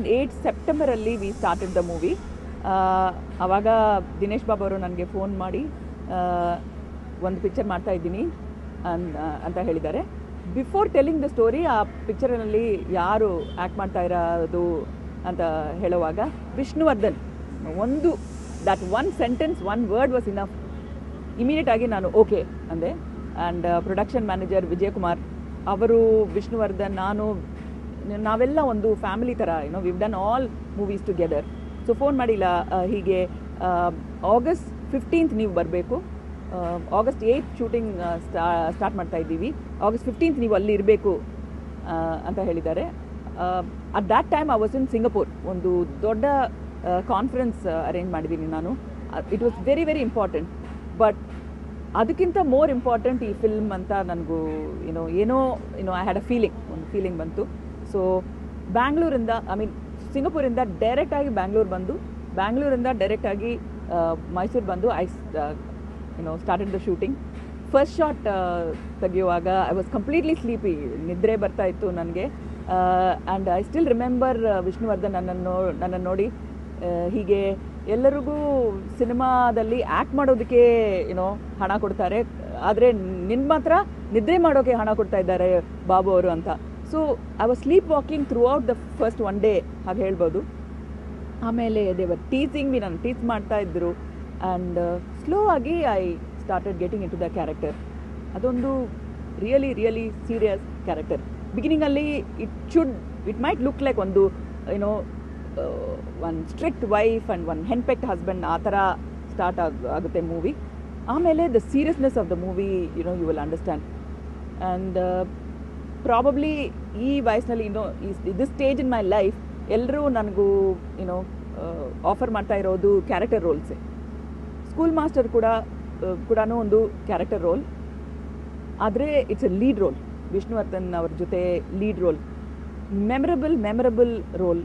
eight ಸೆಪ್ಟೆಂಬರಲ್ಲಿ we started the movie ಆವಾಗ ದಿನೇಶ್ ಬಾಬು ಅವರು ನನಗೆ ಫೋನ್ ಮಾಡಿ ಆ, ಒಂದು ಪಿಕ್ಚರ್ ಮಾಡ್ತಾ ಇದ್ದೀನಿ ಅನ್ ಅಂತ ಹೇಳಿದ್ದಾರೆ ಬಿಫೋರ್ ಟೆಲ್ಲಿಂಗ್ ದ ಸ್ಟೋರಿ ಆ ಪಿಕ್ಚರ್ನಲ್ಲಿ ಯಾರು ಆ್ಯಕ್ಟ್ ಮಾಡ್ತಾ ಇರೋದು ಅಂತ ಹೇಳುವಾಗ ವಿಷ್ಣುವರ್ಧನ್ ಒಂದು that one sentence one word was enough immediate ಆಗಿ ನಾನು ಓಕೆ ಅಂದೆ ಆ್ಯಂಡ್ ಪ್ರೊಡಕ್ಷನ್ ಮ್ಯಾನೇಜರ್ ವಿಜಯಕುಮಾರ್ ಅವರು ವಿಷ್ಣುವರ್ಧನ್ ನಾನು ನಾವೆಲ್ಲ ಒಂದು ಫ್ಯಾಮಿಲಿ ಥರ ಏನೋ we've done all movies together so phone ಮಾಡಿಲ್ಲ ಆ, ಹೀಗೆ ಆಗಸ್ಟ್ ಫಿಫ್ಟೀನ್ತ್ ನೀವು ಬರಬೇಕು ಆಗಸ್ಟ್ ಏಯ್ಟ್ ಶೂಟಿಂಗ್ ಸ್ಟಾರ್ಟ್ ಮಾಡ್ತಾ ಇದ್ದೀವಿ ಆಗಸ್ಟ್ ಫಿಫ್ಟೀನ್ತ್ ನೀವು ಅಲ್ಲಿ ಇರಬೇಕು ಅಂತ ಹೇಳಿದ್ದಾರೆ at that time I was in Singapore ಒಂದು ದೊಡ್ಡ ಕಾನ್ಫರೆನ್ಸ್ ಅರೇಂಜ್ ಮಾಡಿದ್ದೀನಿ ನಾನು it was very very important but ಅದಕ್ಕಿಂತ ಮೋರ್ ಇಂಪಾರ್ಟೆಂಟ್ ಈ ಫಿಲ್ಮ್ ಅಂತ ನನಗೂ ಏನೋ ಏನೋ ಏನೋ ಐ ಹ್ಯಾಡ್ ಅ ಫೀಲಿಂಗ್ ಒಂದು ಫೀಲಿಂಗ್ ಬಂತು ಸೊ ಬ್ಯಾಂಗ್ಳೂರಿಂದ ಐ ಮೀನ್ ಸಿಂಗಪೂರಿಂದ ಡೈರೆಕ್ಟಾಗಿ ಬ್ಯಾಂಗ್ಳೂರು ಬಂದು ಬ್ಯಾಂಗ್ಳೂರಿಂದ ಡೈರೆಕ್ಟಾಗಿ ಮೈಸೂರು ಬಂದು I you know started the shooting first shot ತೆಗೆಯುವಾಗ ಐ ವಾಸ್ ಕಂಪ್ಲೀಟ್ಲಿ ಸ್ಲೀಪಿ ನಿದ್ರೆ ಬರ್ತಾ ಇತ್ತು ನನಗೆ and I still remember Vishnuvardhan ನನ್ನನ್ನು ನನ್ನನ್ನು ನೋಡಿ ಆ, ಹೀಗೆ ಎಲ್ಲರಿಗೂ ಸಿನಿಮಾದಲ್ಲಿ ಆ್ಯಕ್ಟ್ ಮಾಡೋದಕ್ಕೆ ಏನೋ ಹಣ ಕೊಡ್ತಾರೆ ಆದರೆ ನಿನ್ನ ಮಾತ್ರ ನಿದ್ರೆ ಮಾಡೋಕ್ಕೆ ಹಣ ಕೊಡ್ತಾ ಇದ್ದಾರೆ ಬಾಬು ಅವರು ಅಂತ so I was sleep walking throughout the first one day ಹಾಗೆ ಹೇಳ್ಬೋದು ಆಮೇಲೆ ದೇವರ್ ಟೀಚಿಂಗ್ ಬಿ ನಾನು ಟೀಚ್ ಮಾಡ್ತಾ ಇದ್ದರು ಆ್ಯಂಡ್ ಸ್ಲೋ ಆಗಿ I started getting into the character ಅದೊಂದು ರಿಯಲಿ ರಿಯಲಿ ಸೀರಿಯಸ್ ಕ್ಯಾರೆಕ್ಟರ್ ಬಿಗಿನಿಂಗಲ್ಲಿ it should it might look like ಒಂದು ಏನೋ one strict wife and one henpecked husband ಆ ಥರ ಸ್ಟಾರ್ಟ್ ಆಗ ಆಗುತ್ತೆ ಮೂವಿ ಆಮೇಲೆ the seriousness of the movie you know you will understand and probably ಈ ವಯಸ್ಸಿನಲ್ಲಿ ಇನ್ನೂ ಇದು ಸ್ಟೇಜ್ ಇನ್ ಮೈ ಲೈಫ್ ಎಲ್ಲರೂ ನನಗೂ ಏನೋ ಆಫರ್ ಮಾಡ್ತಾ ಇರೋದು ಕ್ಯಾರೆಕ್ಟರ್ ರೋಲ್ಸೇ ಸ್ಕೂಲ್ ಮಾಸ್ಟರ್ ಕೂಡ ಕೂಡ ಒಂದು ಕ್ಯಾರೆಕ್ಟರ್ ರೋಲ್ ಆದರೆ it's a lead role Vishnuvardhan ಅವ್ರ ಜೊತೆ lead role memorable memorable role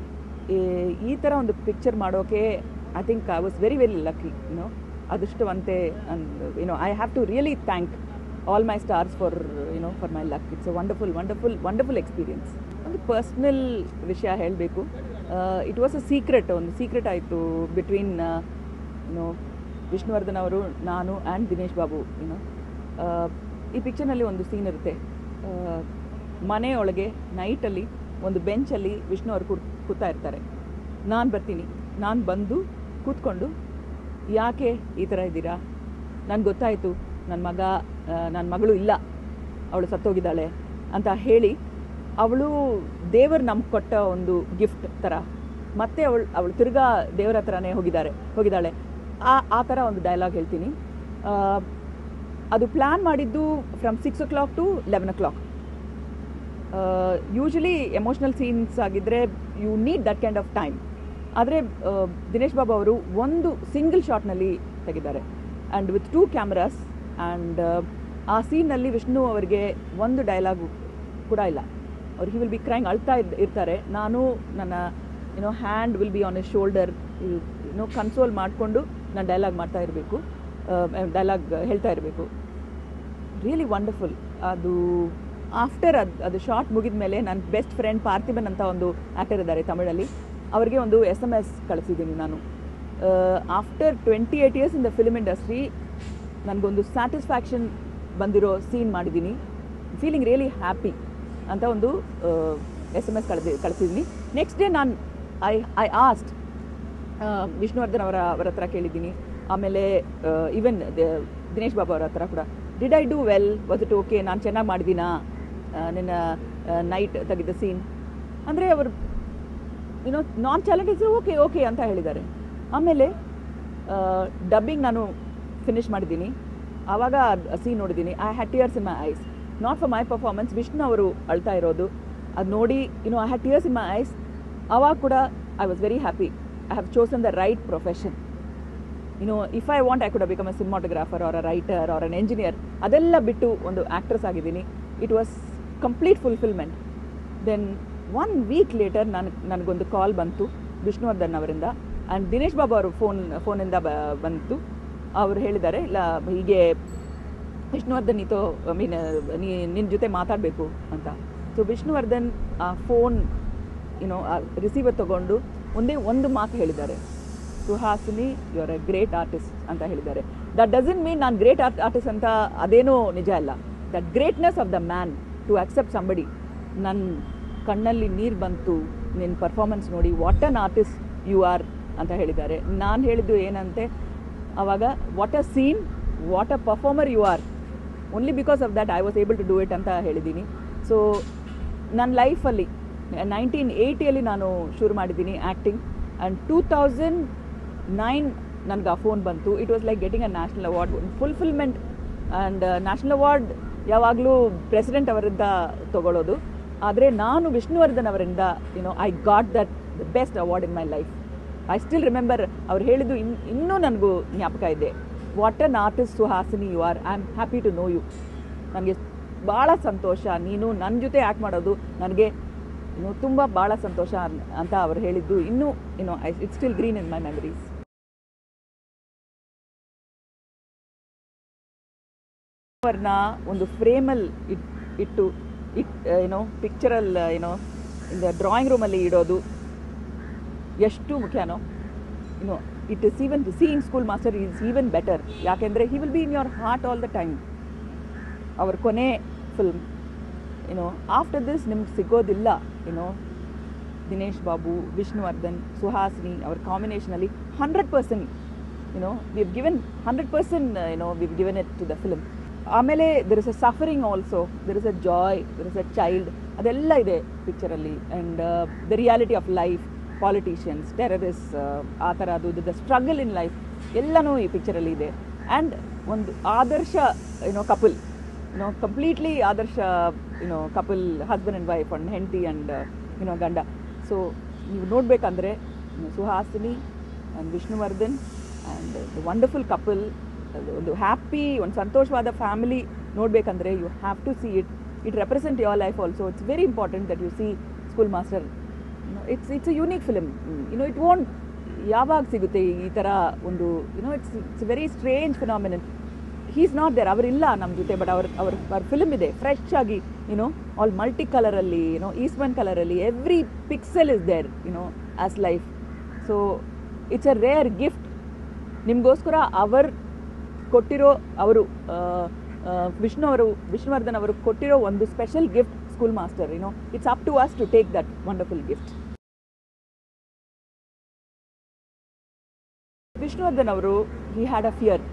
ಈ ಥರ ಒಂದು ಪಿಕ್ಚರ್ ಮಾಡೋಕೆ I think I was very very lucky you know ಅದೃಷ್ಟವಂತೆ and you know I have to really thank all my stars for you know for my luck it's a wonderful wonderful wonderful experience ಒಂದು personal ವಿಷಯ ಹೇಳಬೇಕು it was a secret ಒಂದು secret ಆಯಿತು between you know Vishnuvardhan ಅವರು ನಾನು and Dinesh Babu YONO ಈ ಪಿಕ್ಚರ್ನಲ್ಲಿ ಒಂದು scene ಇರುತ್ತೆ ಆ, ಮನೆಯೊಳಗೆ ನೈಟಲ್ಲಿ ಒಂದು ಬೆಂಚಲ್ಲಿ ವಿಷ್ಣು ಅವರು ಕೂತ್ ಕೂತಾ ಇರ್ತಾರೆ ನಾನು ಬರ್ತೀನಿ ನಾನು ಬಂದು ಕೂತ್ಕೊಂಡು ಯಾಕೆ ಈ ಥರ ಇದ್ದೀರಾ ನನಗೆ ಗೊತ್ತಾಯಿತು ನನ್ನ ಮಗ ನನ್ನ ಮಗಳು ಇಲ್ಲ ಅವಳು ಸತ್ತೋಗಿದ್ದಾಳೆ ಅಂತ ಹೇಳಿ ಅವಳು ದೇವರು ನಮ್ಗೆ ಕೊಟ್ಟ ಒಂದು ಗಿಫ್ಟ್ ಥರ ಮತ್ತೆ ಅವಳು ಅವಳು ತಿರ್ಗಾ ದೇವರ ಹತ್ರನೇ ಹೋಗಿದ್ದಾರೆ ಹೋಗಿದ್ದಾಳೆ ಆ ಆ ಥರ ಒಂದು ಡೈಲಾಗ್ ಹೇಳ್ತೀನಿ ಆ, ಅದು ಪ್ಲ್ಯಾನ್ ಮಾಡಿದ್ದು from six o'clock to eleven o'clock usually emotional scenes ಆಗಿದ್ದರೆ you need that kind of time ಆದರೆ ದಿನೇಶ್ ಬಾಬು ಅವರು ಒಂದು ಸಿಂಗಲ್ ಶಾಟ್ನಲ್ಲಿ ತೆಗಿದ್ದಾರೆ and with two cameras and ಆ ಸೀನ್ನಲ್ಲಿ ವಿಷ್ಣು ಅವರಿಗೆ ಒಂದು ಡೈಲಾಗು ಕೂಡ ಇಲ್ಲ ಅವ್ರು ಹಿ ವಿಲ್ ಬಿ ಕ್ರೈಂಗ್ ಅಳ್ತಾ ಇದ್ ಇರ್ತಾರೆ ನಾನು ನನ್ನ you know hand will be on a shoulder you know console ಮಾಡಿಕೊಂಡು ನಾನು ಡೈಲಾಗ್ ಮಾಡ್ತಾ ಇರಬೇಕು ಡೈಲಾಗ್ ಹೇಳ್ತಾ ಇರಬೇಕು ರಿಯಲಿ ವಂಡರ್ಫುಲ್ ಅದು ಆಫ್ಟರ್ ಅದು ಅದು ಶಾರ್ಟ್ ಮುಗಿದ ಮೇಲೆ ನನ್ನ ಬೆಸ್ಟ್ ಫ್ರೆಂಡ್ ಪಾರ್ಥಿಬನ್ ಅಂತ ಒಂದು ಆ್ಯಕ್ಟರ್ ಇದ್ದಾರೆ ತಮಿಳಲ್ಲಿ ಅವರಿಗೆ ಒಂದು ಎಸ್ ಎಮ್ ಎಸ್ ಕಳಿಸಿದ್ದೀನಿ ನಾನು after twenty eight years in the film industry ನನಗೊಂದು ಸ್ಯಾಟಿಸ್ಫ್ಯಾಕ್ಷನ್ ಬಂದಿರೋ ಸೀನ್ ಮಾಡಿದ್ದೀನಿ ಫೀಲಿಂಗ್ ರಿಯಲಿ ಹ್ಯಾಪಿ ಅಂತ ಒಂದು ಎಸ್ ಎಮ್ ಎಸ್ ಕಳೆದಿ ಕಳಿಸಿದ್ದೀನಿ ನೆಕ್ಸ್ಟ್ ಡೇ ನಾನು ಐ ಐ ಆಸ್ಟ್ ವಿಷ್ಣುವರ್ಧನ್ ಅವರ ಅವರ ಹತ್ರ ಕೇಳಿದ್ದೀನಿ ಆಮೇಲೆ ಈವನ್ ದಿನೇಶ್ ಬಾಬು ಅವರ ಹತ್ರ ಕೂಡ did I do well was it okay ನಾನು ಚೆನ್ನಾಗಿ ಮಾಡಿದ್ದೀನಾ ಆ, ನಿನ್ನ ನೈಟ್ ತೆಗೆದ ಸೀನ್ ಅಂದರೆ ಅವರು ಯುನೋ ನಾನ್ ಚಾಲೆಂಜಸ್ ಓಕೆ ಓಕೆ ಅಂತ ಹೇಳಿದ್ದಾರೆ ಆಮೇಲೆ ಡಬ್ಬಿಂಗ್ ನಾನು ಫಿನಿಷ್ ಮಾಡಿದ್ದೀನಿ ಆವಾಗ ಸೀನ್ ನೋಡಿದ್ದೀನಿ I had tears in my eyes not for my performance Vishnu ಅವರು ಅಳ್ತಾ ಇರೋದು ಅದು ನೋಡಿ you know I had tears in my eyes ಆವಾಗ ಕೂಡ I was very happy I have chosen the right profession you know if I want I could become a cinematographer or a writer or an engineer ಅದೆಲ್ಲ ಬಿಟ್ಟು ಒಂದು actress ಆಗಿದ್ದೀನಿ it was complete fulfilment then one week later ನನ್ ನನಗೊಂದು ಕಾಲ್ ಬಂತು ವಿಷ್ಣುವರ್ಧನ್ ಅವರಿಂದ and Dinesh Babu ಅವರು phone ಫೋನಿಂದ ಬ ಬಂತು ಅವರು ಹೇಳಿದ್ದಾರೆ ಇಲ್ಲ ಹೀಗೆ ವಿಷ್ಣುವರ್ಧನ್ ನೀತೋ ಐ ಮೀನ್ ನೀ ನಿನ್ನ ಜೊತೆ ಮಾತಾಡಬೇಕು ಅಂತ ಸೊ ವಿಷ್ಣುವರ್ಧನ್ ಆ ಫೋನ್ ಯುನೋ ರಿಸೀವರ್ ತಗೊಂಡು ಒಂದೇ ಒಂದು ಮಾತು ಹೇಳಿದ್ದಾರೆ Suhasini you are a great artist ಅಂತ ಹೇಳಿದ್ದಾರೆ ದಟ್ ಡಸನ್ ಮೀನ್ ನಾನು ಗ್ರೇಟ್ ಆರ್ಟ್ ಆರ್ಟಿಸ್ಟ್ ಅಂತ ಅದೇನೂ ನಿಜ ಅಲ್ಲ that greatness of the man to accept somebody ನನ್ನ ಕಣ್ಣಲ್ಲಿ ನೀರು ಬಂತು ನಿನ್ನ ಪರ್ಫಾರ್ಮೆನ್ಸ್ ನೋಡಿ what an artist you are ಅಂತ ಹೇಳಿದ್ದಾರೆ ನಾನು ಹೇಳಿದ್ದು ಏನಂತೆ ಆವಾಗ what a scene what a performer you are only because of that I was able to do it ಅಂತ ಹೇಳಿದ್ದೀನಿ ಸೊ ನನ್ನ ಲೈಫಲ್ಲಿ ನೈನ್ಟೀನ್ ಏಯ್ಟಿಯಲ್ಲಿ ನಾನು ಶುರು ಮಾಡಿದ್ದೀನಿ acting and two thousand nine ನನಗೆ ಆ ಫೋನ್ ಬಂತು it was like getting a national award fulfilment and national award ಯಾವಾಗಲೂ ಪ್ರೆಸಿಡೆಂಟ್ ಅವರಿಂದ ತಗೊಳ್ಳೋದು ಆದರೆ ನಾನು ವಿಷ್ಣುವರ್ಧನ್ ಅವರಿಂದ you know I got that the best award in my life I still remember ಅವ್ರು ಹೇಳಿದ್ದು ಇನ್ ಇನ್ನೂ ನನಗೂ ಜ್ಞಾಪಕ ಇದೆ what an artist Suhasini you are I am happy to know you ನನಗೆ ಭಾಳ ಸಂತೋಷ ನೀನು ನನ್ನ ಜೊತೆ ಆ್ಯಕ್ಟ್ ಮಾಡೋದು ನನಗೆ ಇನ್ನು ತುಂಬ ಭಾಳ ಸಂತೋಷ ಅನ್- ಅಂತ ಅವ್ರು ಹೇಳಿದ್ದು ಇನ್ನೂ you know I it still green in my memories ಅವ್ರನ್ನ ಒಂದು ಫ್ರೇಮಲ್ಲಿ ಇಟ್ ಇಟ್ಟು ಇಟ್ ಏನೋ ಪಿಕ್ಚರಲ್ಲಿ ಏನೋ ಇಂದ ಡ್ರಾಯಿಂಗ್ ರೂಮಲ್ಲಿ ಇಡೋದು ಎಷ್ಟು ಮುಖ್ಯನೋ ಇನ್ನು it is even seeing school master is even better ಯಾಕೆಂದರೆ he will be in your heart all the time ಅವ್ರ ಕೊನೆ ಫಿಲ್ಮ್ ಏನೋ ಆಫ್ಟರ್ ದಿಸ್ ನಿಮ್ಗೆ ಸಿಗೋದಿಲ್ಲ ಏನೋ ದಿನೇಶ್ ಬಾಬು ವಿಷ್ಣುವರ್ಧನ್ ಸುಹಾಸಿನಿ ಅವ್ರ ಕಾಂಬಿನೇಷನಲ್ಲಿ hundred percent you know we've given hundred percent you know we've given it to the film ಆಮೇಲೆ there is a suffering also there is a joy there is a child ಅದೆಲ್ಲ ಇದೆ ಪಿಕ್ಚರಲ್ಲಿ and the reality of life politicians terrorists ಆ ಥರ ಅದು the struggle in life ಎಲ್ಲನೂ ಈ ಪಿಕ್ಚರಲ್ಲಿ ಇದೆ ಆ್ಯಂಡ್ ಒಂದು ಆದರ್ಶ ಯುನೋ ಕಪಲ್ ಯುನೋ ಕಂಪ್ಲೀಟ್ಲಿ ಆದರ್ಶ you know couple husband and wife and ಹೆಂಡತಿ ಆ್ಯಂಡ್ ಯುನೋ ಗಂಡ ಸೊ ನೀವು ನೋಡಬೇಕಂದ್ರೆ Suhasini and Vishnuvardhan and wonderful couple ಒಂದು ಹ್ಯಾಪಿ ಒಂದು ಸಂತೋಷವಾದ ಫ್ಯಾಮಿಲಿ ನೋಡಬೇಕಂದ್ರೆ you have to see it it represent your life also it's very important that you see school master it's it's a unique film you know it won't ಯಾವಾಗ ಸಿಗುತ್ತೆ ಈ ಥರ ಒಂದು you know it's it's very strange phenomenon he's not there ಅವರಿಲ್ಲ ನಮ್ಮ ಜೊತೆ but ಅವ್ರ ಅವ್ರ ಅವ್ರ ಫಿಲ್ಮ್ ಇದೆ ಫ್ರೆಶ್ ಆಗಿ ಯುನೋ ಆಲ್ ಮಲ್ಟಿ ಕಲರಲ್ಲಿ ಯುನೋ ಈಸ್ಮನ್ ಕಲರಲ್ಲಿ every pixel is there you know as life so it's a rare gift ನಿಮಗೋಸ್ಕರ ಅವರ್ ಕೊಟ್ಟಿರೋ ಅವರು ಆ, ಆ, ವಿಷ್ಣು ಅವರು ವಿಷ್ಣುವರ್ಧನ್ ಅವರು ಕೊಟ್ಟಿರೋ ಒಂದು special gift school master you know it's up to us to take that wonderful gift Vishnuvardhan ಅವರು ಹಿ ಹ್ಯಾಡ್ ಅ ಫಿಯರ್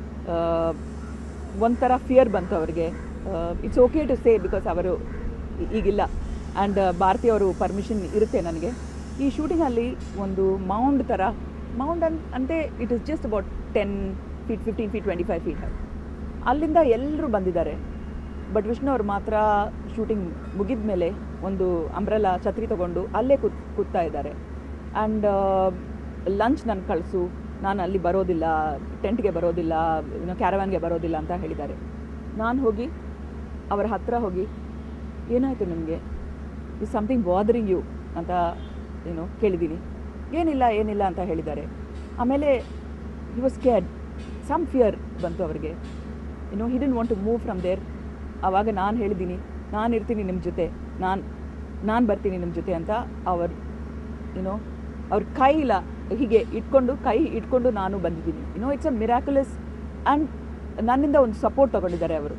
ಒಂಥರ ಫಿಯರ್ ಬಂತು ಅವರಿಗೆ it's okay to say because ಅವರು ಈ- ಈಗಿಲ್ಲ ಆ್ಯಂಡ್ ಭಾರತಿ ಅವರು ಪರ್ಮಿಷನ್ ಇರುತ್ತೆ ನನಗೆ ಈ ಶೂಟಿಂಗಲ್ಲಿ ಒಂದು ಮೌಂಡ್ ಥರ ಮೌಂಡ್ ಅನ್ ಅಂತೆ it is just about ten feet fifteen feet twenty five feet ಅಲ್ಲಿಂದ ಎಲ್ಲರೂ ಬಂದಿದ್ದಾರೆ ಬಟ್ ವಿಷ್ಣು ಅವ್ರು ಮಾತ್ರ ಶೂಟಿಂಗ್ ಮುಗಿದ ಮೇಲೆ ಒಂದು ಅಂಬ್ರೆಲಾ ಛತ್ರಿ ತಗೊಂಡು ಅಲ್ಲೇ ಕೂತ್ ಕೂತ್ತಾ ಇದ್ದಾರೆ ಆ್ಯಂಡ್ ಲಂಚ್ ನಾನು ಕಳಿಸು ನಾನು ಅಲ್ಲಿ ಬರೋದಿಲ್ಲ ಟೆಂಟ್ಗೆ ಬರೋದಿಲ್ಲ ಇನ್ನು ಕ್ಯಾರವಾನ್ಗೆ ಬರೋದಿಲ್ಲ ಅಂತ ಹೇಳಿದ್ದಾರೆ ನಾನು ಹೋಗಿ ಅವರ ಹತ್ರ ಹೋಗಿ ಏನಾಯಿತು ನಿಮಗೆ ಇಸ್ ಸಮಥಿಂಗ್ ಬಾದರಿಂಗ್ ಯು ಅಂತ ಏನು ಕೇಳಿದ್ದೀನಿ ಏನಿಲ್ಲ ಏನಿಲ್ಲ ಅಂತ ಹೇಳಿದ್ದಾರೆ ಆಮೇಲೆ he was scared some fear ಬಂತು ಅವರಿಗೆ you know he didn't want to move from there ಆವಾಗ ನಾನು ಹೇಳಿದ್ದೀನಿ ನಾನು ಇರ್ತೀನಿ ನಿಮ್ಮ ಜೊತೆ ನಾನು ನಾನು ಬರ್ತೀನಿ ನಿಮ್ಮ ಜೊತೆ ಅಂತ ಅವರು ಯುನೋ ಅವ್ರ ಕೈ ಇಲ್ಲ ಹೀಗೆ ಇಟ್ಕೊಂಡು ಕೈ ಇಟ್ಕೊಂಡು ನಾನು ಬಂದಿದ್ದೀನಿ you know it's a miraculous and ನನ್ನಿಂದ ಒಂದು ಸಪೋರ್ಟ್ ತೊಗೊಂಡಿದ್ದಾರೆ ಅವರು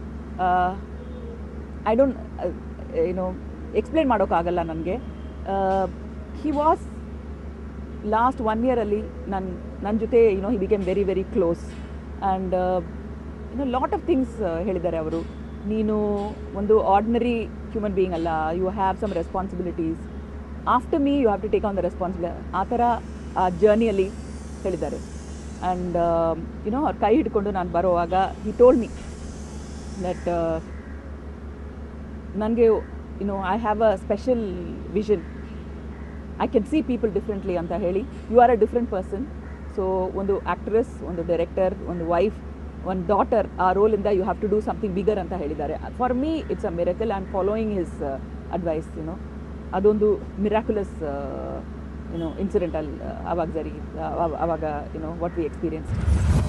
ಐ ಡೋಂಟ್ ಏನೋ ಎಕ್ಸ್ಪ್ಲೇನ್ ಮಾಡೋಕ್ಕಾಗಲ್ಲ ನನಗೆ ಹಿ ವಾಸ್ ಲಾಸ್ಟ್ ಒನ್ ಇಯರಲ್ಲಿ ನನ್ನ ನನ್ನ ಜೊತೆ you know he became very very close and you know lot of things ಹೇಳಿದ್ದಾರೆ ಅವರು ನೀನು ಒಂದು ಆರ್ಡಿನರಿ ಹ್ಯೂಮನ್ ಬೀಯಿಂಗ್ ಅಲ್ಲ you have some responsibilities after me you have to take on the responsibility ಆ ಥರ ಆ ಜರ್ನಿಯಲ್ಲಿ ಹೇಳಿದ್ದಾರೆ ಆ್ಯಂಡ್ ಯುನೋ ಅವ್ರ ಕೈ ಹಿಡ್ಕೊಂಡು ನಾನು ಬರುವಾಗ ಹಿ ಟೋಲ್ಡ್ ಮೀ ದಟ್ ನನಗೆ you know I have a special vision I can see people differently ಅಂತ ಹೇಳಿ you are a different person so ಒಂದು ಆ್ಯಕ್ಟ್ರೆಸ್ ಒಂದು ಡೈರೆಕ್ಟರ್ ಒಂದು ವೈಫ್ ಒಂದು ಡಾಟರ್ ಆ ರೋಲಿಂದ you have to do something bigger ಅಂತ ಹೇಳಿದ್ದಾರೆ for me it's a miracle and following his advice you know ಅದೊಂದು ಮಿರಾಕ್ಯುಲಸ್ ಯುನೋ ಇನ್ಸಿಡೆಂಟ್ ಅಲ್ಲಿ ಅವಾಗ ಜರಿ ಅವಾಗ ಯುನೋ ವಾಟ್ ವಿ ಎಕ್ಸ್ಪೀರಿಯನ್ಸ್